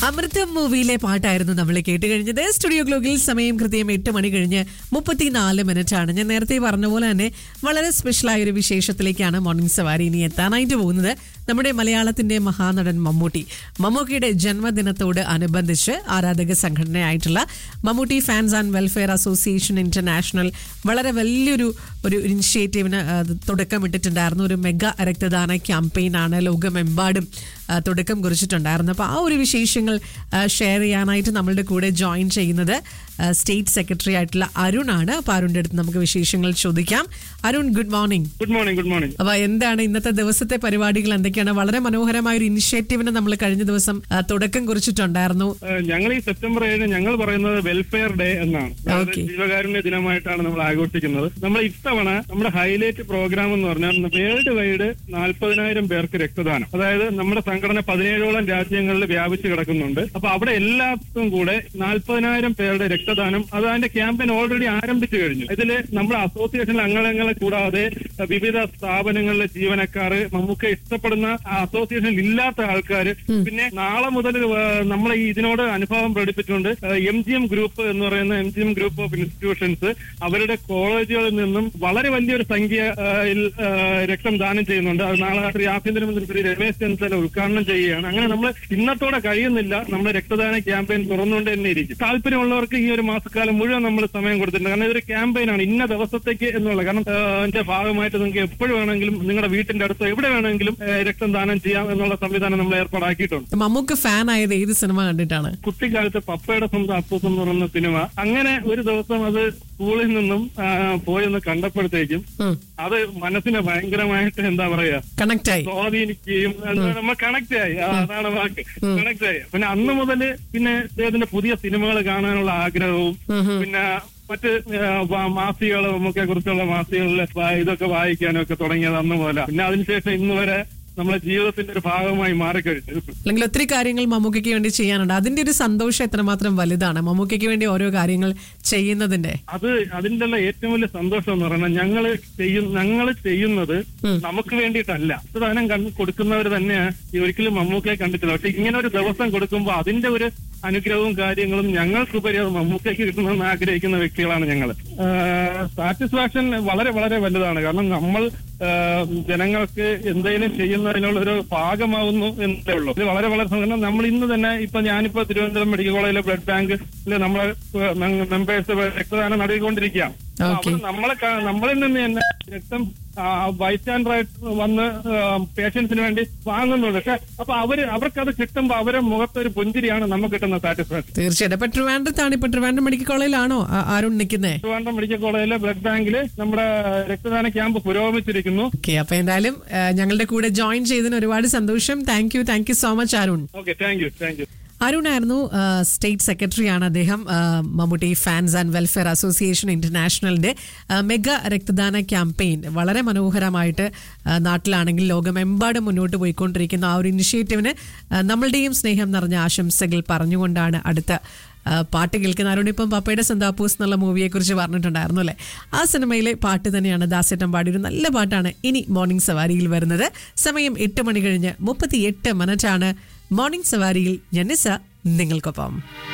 അമൃതം മൂവിയിലെ പാട്ടായിരുന്നു നമ്മൾ കേട്ട് കഴിഞ്ഞത് സ്റ്റുഡിയോ ഗ്ലോഗിൽ സമയം കൃത്യം എട്ട് മണി കഴിഞ്ഞ് മുപ്പത്തിനാല് മിനിറ്റ് ആണ് ഞാൻ നേരത്തെ പറഞ്ഞ പോലെ തന്നെ വളരെ സ്പെഷ്യലായ ഒരു വിശേഷത്തിലേക്കാണ് മോർണിംഗ് സവാരി ഇനി എത്താനായിട്ട് പോകുന്നത് നമ്മുടെ മലയാളത്തിന്റെ മഹാനടൻ മമ്മൂട്ടി മമ്മൂട്ടിയുടെ ജന്മദിനത്തോട് അനുബന്ധിച്ച് ആരാധക സംഘടനയായിട്ടുള്ള Mammootty fans and welfare association international വളരെ വലിയൊരു ഒരു ഇനിഷ്യേറ്റീവിന് ആ, തുടക്കമിട്ടിട്ടുണ്ടായിരുന്നു ഒരു മെഗാ രക്തദാന ക്യാമ്പയിനാണ് ലോകമെമ്പാടും ആ, തുടക്കം കുറിച്ചിട്ടുണ്ടായിരുന്നു അപ്പോൾ ആ ഒരു വിശേഷങ്ങൾ ആ, ഷെയർ ചെയ്യാനായിട്ട് നമ്മളുടെ കൂടെ ജോയിൻ ചെയ്യുന്നത് ആ, സ്റ്റേറ്റ് സെക്രട്ടറി ആയിട്ടുള്ള അരുണാണ് അപ്പോൾ അരുണിൻ്റെ അടുത്ത് നമുക്ക് വിശേഷങ്ങൾ ചോദിക്കാം Arun good morning good morning good morning അപ്പോൾ എന്താണ് ഇന്നത്തെ ദിവസത്തെ പരിപാടികൾ എന്തൊക്കെയാണ് വളരെ മനോഹരമായ ഒരു ഇനിഷ്യേറ്റീവിന് നമ്മൾ കഴിഞ്ഞ ദിവസം ആ, തുടക്കം കുറിച്ചിട്ടുണ്ടായിരുന്നു ഞങ്ങൾ ഈ സെപ്റ്റംബർ ഏഴിന് ഞങ്ങൾ പറയുന്നത് വെൽഫെയർ ഡേ എന്നാണ് അതായത് Okay. ജീവകാരുണ്യ ദിനമായിട്ടാണ് നമ്മൾ ആഘോഷിക്കുന്നത് നമ്മൾ ഇത്തവണ നമ്മുടെ ഹൈലൈറ്റ് പ്രോഗ്രാം എന്ന് പറഞ്ഞാൽ വേൾഡ് വൈഡ് നാൽപ്പതിനായിരം പേർക്ക് രക്തദാനം അതായത് നമ്മുടെ സംഘടന പതിനേഴോളം രാജ്യങ്ങളിൽ വ്യാപിച്ചു കിടക്കുന്നുണ്ട് അപ്പൊ അവിടെ എല്ലാവർക്കും കൂടെ നാൽപ്പതിനായിരം പേരുടെ രക്തദാനം അത് അതിന്റെ ക്യാമ്പയിൻ ഓൾറെഡി ആരംഭിച്ചു കഴിഞ്ഞു ഇതില് നമ്മുടെ അസോസിയേഷനിലെ അംഗങ്ങളെ കൂടാതെ വിവിധ സ്ഥാപനങ്ങളിലെ ജീവനക്കാർ നമുക്ക് ഇഷ്ടപ്പെടുന്ന അസോസിയേഷനിൽ ഇല്ലാത്ത ആൾക്കാർ പിന്നെ നാളെ മുതൽ നമ്മളെ ഈ ഇതിനോട് അനുഭവം പ്രകടിപ്പിച്ചുകൊണ്ട് എം ജി എം ഗ്രൂപ്പ് എന്ന് പറയുന്ന M G M group of institutions അവരുടെ കോളേജുകളിൽ നിന്നും വളരെ വലിയൊരു സംഖ്യ ആ, യിൽ, ആ, രക്തം ദാനം ചെയ്യുന്നുണ്ട് അത് നാളെ ശ്രീ ആഭ്യന്തരമന്ത്രി ശ്രീ രമേശ് ചെന്നിത്തല ഉദ്ഘാടനം ചെയ്യുകയാണ് അങ്ങനെ നമ്മൾ ഇന്നത്തോടെ കഴിയുന്നില്ല നമ്മുടെ രക്തദാന ക്യാമ്പയിൻ തുറന്നുകൊണ്ട് തന്നെ ഇരിക്കും താല്പര്യമുള്ളവർക്ക് ഈ ഒരു മാസക്കാലം മുഴുവൻ നമ്മൾ സമയം കൊടുത്തിട്ടുണ്ട് കാരണം ഇതൊരു ക്യാമ്പയിനാണ് ഇന്ന ദിവസത്തേക്ക് എന്നുള്ള കാരണം ആ, അതിന്റെ ഭാഗമായിട്ട് നിങ്ങൾക്ക് എപ്പോഴും വേണമെങ്കിലും നിങ്ങളുടെ വീട്ടിന്റെ അടുത്ത് എവിടെ വേണമെങ്കിലും ആ, രക്തം ദാനം ചെയ്യാം എന്നുള്ള സംവിധാനം നമ്മൾ ഏർപ്പാടാക്കിയിട്ടുണ്ട് മമ്മൂക്ക് ഫാൻ ആയത് ഏത് സിനിമ കണ്ടിട്ടാണ് കുട്ടിക്കാലത്ത് പപ്പയുടെ സ്വന്തം അപ്പൂസ് എന്ന് പറയുന്ന സിനിമ അങ്ങനെ ഒരു ദിവസം അത് സ്കൂളിൽ നിന്നും ആ, പോയെന്ന് കണ്ടപ്പോഴത്തേക്കും അത് മനസ്സിനെ ഭയങ്കരമായിട്ട് എന്താ പറയാ കണക്ട് ആയി സ്വാധീനിക്കുകയും എന്താ നമ്മൾ കണക്ട് ആയി ആ, അതാണ് വാക്ക് കണക്ട് ആയി പിന്നെ അന്ന് മുതല് പിന്നെ അദ്ദേഹത്തിന്റെ പുതിയ സിനിമകൾ കാണാനുള്ള ആഗ്രഹവും പിന്നെ മറ്റ് ആ, വാ- മാസികകൾ നമുക്ക് കുറിച്ചുള്ള മാസികകളിൽ വാ- ഇതൊക്കെ വായിക്കാനും ഒക്കെ തുടങ്ങിയത് അന്ന് മുതല പിന്നെ അതിനുശേഷം ഇന്ന് വരെ നമ്മളെ ജീവിതത്തിന്റെ ഒരു ഭാഗമായി മാറിക്കഴിഞ്ഞു അല്ലെങ്കിൽ ഒത്തിരി കാര്യങ്ങൾ മമ്മൂക്കയ്ക്ക് വേണ്ടി ചെയ്യാനുണ്ട് അതിന്റെ ഒരു സന്തോഷം എത്രമാത്രം വലുതാണ് മമ്മൂക്കയ്ക്ക് വേണ്ടി ഓരോ കാര്യങ്ങൾ ചെയ്യുന്നതിന്റെ അത് അതിന്റെ ഉള്ള ഏറ്റവും വലിയ സന്തോഷം എന്ന് പറയുന്നത് ഞങ്ങള് ചെയ്യും ഞങ്ങൾ ചെയ്യുന്നത് നമുക്ക് വേണ്ടിയിട്ടല്ല പ്രധാനം കണ്ട് കൊടുക്കുന്നവർ തന്നെ ഈ ഒരിക്കലും മമ്മൂക്കയെ കണ്ടിട്ടില്ല പക്ഷെ ഇങ്ങനെ ഒരു ദിവസം കൊടുക്കുമ്പോൾ അതിന്റെ ഒരു അനുഗ്രഹവും കാര്യങ്ങളും ഞങ്ങൾക്കുപരി അത് മമ്മൂക്കയ്ക്ക് കിട്ടണമെന്ന് ആഗ്രഹിക്കുന്ന വ്യക്തികളാണ് ഞങ്ങൾ സാറ്റിസ്ഫാക്ഷൻ വളരെ വളരെ വലുതാണ് കാരണം നമ്മൾ ആ, ജനങ്ങൾക്ക് എന്തെങ്കിലും ചെയ്യുന്നതിനുള്ള ഒരു ഭാഗമാവുന്നു എന്നേ ഉള്ളൂ ഇത് വളരെ വളരെ സന്തോഷം നമ്മൾ ഇന്ന് തന്നെ ഇപ്പൊ ഞാനിപ്പോ തിരുവനന്തപുരം മെഡിക്കൽ കോളേജിലെ ബ്ലഡ് ബാങ്ക് നമ്മളെ മെമ്പേഴ്സ് രക്തദാനം നടത്തിക്കൊണ്ടിരിക്കുകയാണ് അപ്പൊ Okay. അവിടെ നമ്മളെ ക- നമ്മളിൽ നിന്ന് തന്നെ രക്തം ബൈസ്റ്റാൻഡറായിട്ട് വന്ന് പേഷ്യൻസിന് വേണ്ടി വാങ്ങുന്നുണ്ട് പക്ഷെ അപ്പൊ അവര് അവർക്കത് കിട്ടുമ്പോ അവരെ മുഖത്തൊരു പുഞ്ചിരിയാണ് നമുക്ക് കിട്ടുന്ന സാറ്റിസ്ഫാക്ഷൻ തീർച്ചയായിട്ടും ഇപ്പൊ ട്രിവാൻഡ്രത്താണ് ഇപ്പൊ ട്രിവാൻഡ്രം മെഡിക്കൽ കോളേജിലാണോ ആ- അരുൺ നിൽക്കുന്നേ ട്രിവാൻഡ്രം മെഡിക്കൽ കോളേജിലെ ബ്ലഡ് ബാങ്കിൽ നമ്മുടെ രക്തദാന ക്യാമ്പ് പുരോഗമിച്ചിരിക്കുന്നു ഓക്കെ അപ്പൊ എന്തായാലും ആ, ഞങ്ങളുടെ കൂടെ ജോയിൻ ചെയ്തതിന് ഒരുപാട് സന്തോഷം thank you thank you so much Arun okay thank you thank you Arun ആയിരുന്നു ആ, സ്റ്റേറ്റ് സെക്രട്ടറിയാണ് അദ്ദേഹം ആ, Mammootty fans and welfare association ഇന്റർനാഷണലിന്റെ ആ, മെഗാ രക്തദാന ക്യാമ്പയിൻ വളരെ മനോഹരമായിട്ട് ആ, നാട്ടിലാണെങ്കിൽ ലോകമെമ്പാടും മുന്നോട്ട് പോയിക്കൊണ്ടിരിക്കുന്ന ആ ഒരു ഇനിഷ്യേറ്റീവിന് ആ, നമ്മളുടെയും സ്നേഹം നിറഞ്ഞ ആശംസകൾ പറഞ്ഞുകൊണ്ടാണ് അടുത്ത ആ, പാട്ട് കേൾക്കുന്ന അരുൺ ഇപ്പം പപ്പയുടെ സന്താപ്പൂസ് എന്നുള്ള മൂവിയെ കുറിച്ച് പറഞ്ഞിട്ടുണ്ടായിരുന്നു അല്ലേ ആ സിനിമയിലെ പാട്ട് തന്നെയാണ് ദാസേട്ടൻ പാടി ഒരു നല്ല പാട്ടാണ് ഇനി മോർണിംഗ് സവാരിയിൽ വരുന്നത് സമയം എട്ട് മണി കഴിഞ്ഞ് മുപ്പത്തി എട്ട് മിനിറ്റാണ് മോർണിംഗ് സവാരിയിൽ ജനിസ നിങ്ങൾക്കൊപ്പം